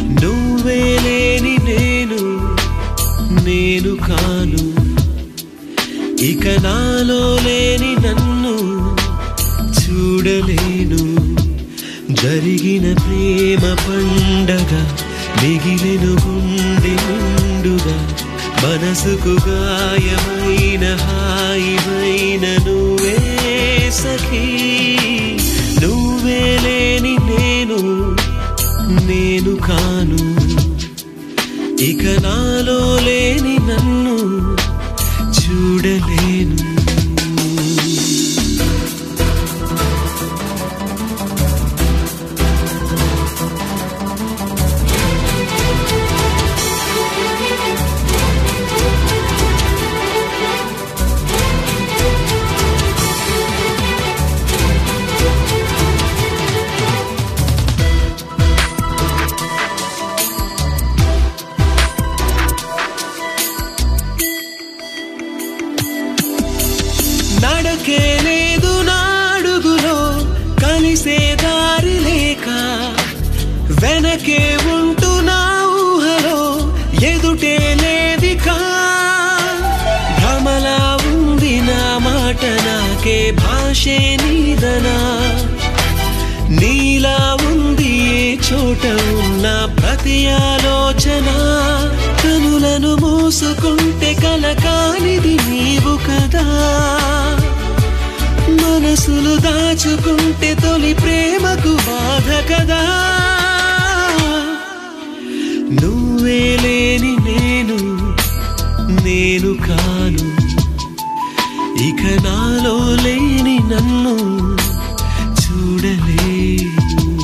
నువ్వే లేని నేను నేను కాను ఇక నాలో లేని నన్ను చూడలేను జరిగిన ప్రేమ పండగ మిగిలిన గుండె నిండుగా మనసుకు గాయమైన హాయిమైన నువ్వే సఖీ నువ్వే లేని నేను నేను కాను ఇక నాలో లేని నన్ను చూడలేను నడకే లేదు నాడుగులో కలిసే దారి లేక వెనకే ఉంటూ నా ఊహలో ఎదుటే లేదికా భ్రమలా ఉంది నా మాట నాకే భాషే నీదనా నీలా ఉంది ఏ చోట ఉన్న ప్రతి ఆలోచన కనులను మూసుకుంటే కలకానిది నీవు కదా మనసులు దాచుకుంటే తొలి ప్రేమకు బాధ కదా నువ్వే లేని నేను నేను కాను ఇక నాలో లేని నన్ను చూడలేను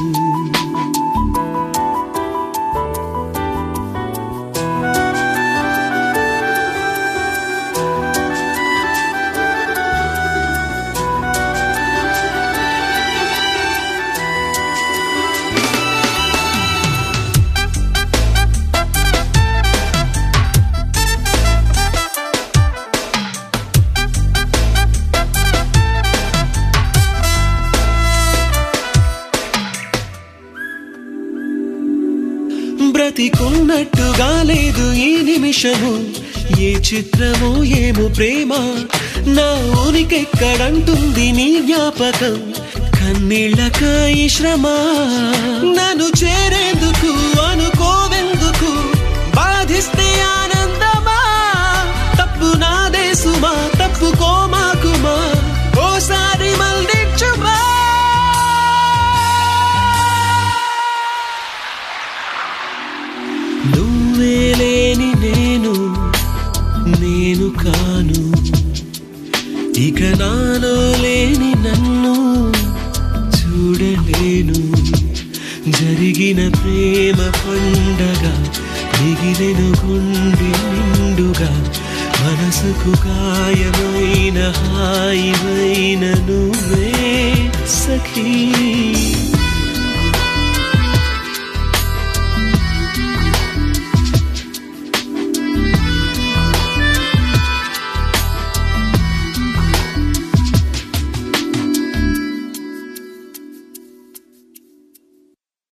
బ్రతికున్నట్టుగా లేదు ఈ నిమిషము ఏ చిత్రమో ఏమో ప్రేమ నా ఊరికెక్కడంటుంది నీ జ్ఞాపకం కన్నీళ్ళక ఈ శ్రమ నన్ను చేరేందుకు అనుకోవెందుకు బాధిస్తే ఆనందమా తప్పు నాదే సుమా తప్పుకోమాకుమా ఓసారి మళ్ళించుమా నువ్వే లేని నేను నేను కాను ఇక నాలో లేని నన్ను చూడలేను జరిగిన ప్రేమ పండగ మిగిలిన గుండె నిండుగా మనసుకు గాయమైన హాయిమైన నువ్వే సఖీ